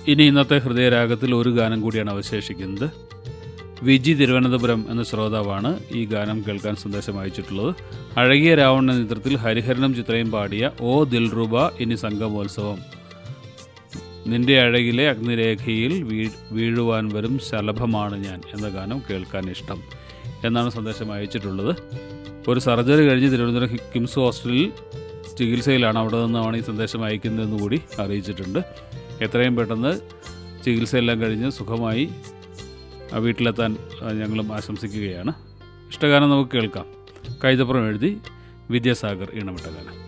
ഇനി ഇന്നത്തെ ഹൃദയരാഗത്തിൽ ഒരു ഗാനം കൂടിയാണ് അവശേഷിക്കുന്നത് വിജി തിരുവനന്തപുരം എന്ന ശ്രോതാവാണ് ഈ ഗാനം കേൾക്കാൻ സന്ദേശം അയച്ചിട്ടുള്ളത് അഴകിയ രാവണ നേതൃത്വത്തിൽ ഹരിഹരനും ചിത്രയും പാടിയ ഓ ദിൽറുബ ഇനി സംഗമോത്സവം നിന്റെ അഴകിലെ അഗ്നിരേഖയിൽ വീ വീഴുവാൻ വരും ശലഭമാണ് ഞാൻ എന്ന ഗാനം കേൾക്കാൻ ഇഷ്ടം എന്നാണ് സന്ദേശം അയച്ചിട്ടുള്ളത് ഒരു സർജറി കഴിഞ്ഞ് തിരുവനന്തപുരം കിംസ് ഹോസ്റ്റലിൽ ചികിത്സയിലാണ് അവിടെ നിന്നാണ് ഈ സന്ദേശം അയക്കുന്നതെന്ന് കൂടി അറിയിച്ചിട്ടുണ്ട് എത്രയും പെട്ടെന്ന് ചികിത്സയെല്ലാം കഴിഞ്ഞ് സുഖമായി ആ വീട്ടിലെത്താൻ ആ, ഞങ്ങളും ആശംസിക്കുകയാണ് ഇഷ്ടഗാനം നമുക്ക് കേൾക്കാം കൈതപ്പുറം എഴുതി വിദ്യാസാഗർ ഈണമിട്ട ഗാനം